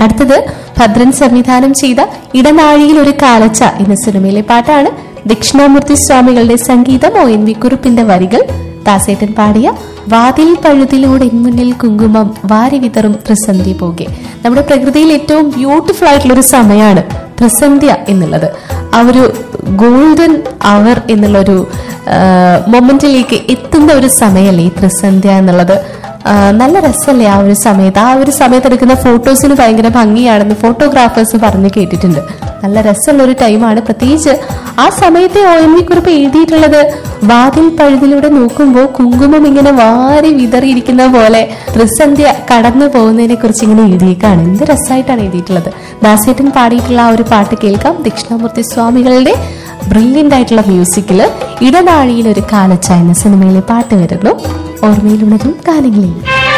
അടുത്തത് ഭദ്രൻ സംവിധാനം ചെയ്ത ഇടനാഴിയിൽ ഒരു കാലച്ച എന്ന സിനിമയിലെ പാട്ടാണ് ദക്ഷിണാമൂർത്തി സ്വാമികളുടെ സംഗീതം ഒ എൻ വി കുറുപ്പിന്റെ വരികൾ ദാസേട്ടൻ പാടിയ വാതിൽ പഴുതിലൂടെ മുന്നിൽ കുങ്കുമം വാരി വിതറും ത്രിസന്ധ്യ പോകെ നമ്മുടെ പ്രകൃതിയിൽ ഏറ്റവും ബ്യൂട്ടിഫുൾ ആയിട്ടുള്ള ഒരു സമയമാണ് ത്രിസന്ധ്യ എന്നുള്ളത് ആ ഒരു ഗോൾഡൻ അവർ എന്നുള്ള ഒരു മൊമെന്റിലേക്ക് എത്തുന്ന ഒരു സമയമല്ലേ ഈ ത്രിസന്ധ്യ എന്നുള്ളത് ആ, നല്ല രസമല്ലേ ആ ഒരു സമയത്ത് ആ ഒരു സമയത്ത് എടുക്കുന്ന ഫോട്ടോസിന് ഭയങ്കര ഭംഗിയാണെന്ന് ഫോട്ടോഗ്രാഫേഴ്സ് പറഞ്ഞു കേട്ടിട്ടുണ്ട് നല്ല രസമുള്ള ഒരു ടൈമാണ് പ്രത്യേകിച്ച് ആ സമയത്തെ ഒ എൻ വി കുറിപ്പ് എഴുതിയിട്ടുള്ളത് വാതിൽ പഴുതിലൂടെ നോക്കുമ്പോൾ കുങ്കുമം ഇങ്ങനെ വാരി വിതറിയിരിക്കുന്ന പോലെ ത്രിസന്ധ്യ കടന്നു പോകുന്നതിനെ കുറിച്ച് ഇങ്ങനെ എഴുതിയേക്കാണ് എന്ത് രസമായിട്ടാണ് എഴുതിയിട്ടുള്ളത് ദാസേട്ടൻ പാടിയിട്ടുള്ള ആ ഒരു പാട്ട് കേൾക്കാം ദക്ഷിണാമൂർത്തി സ്വാമികളുടെ ബ്രില്യൻ്റ് ആയിട്ടുള്ള മ്യൂസിക്കില് ഇടനാഴിയിൽ ഒരു കാലച്ച എന്ന സിനിമയിലെ പാട്ട് വരുന്നു ഓർമ്മയിലുണരും ഗാനങ്ങളിൽ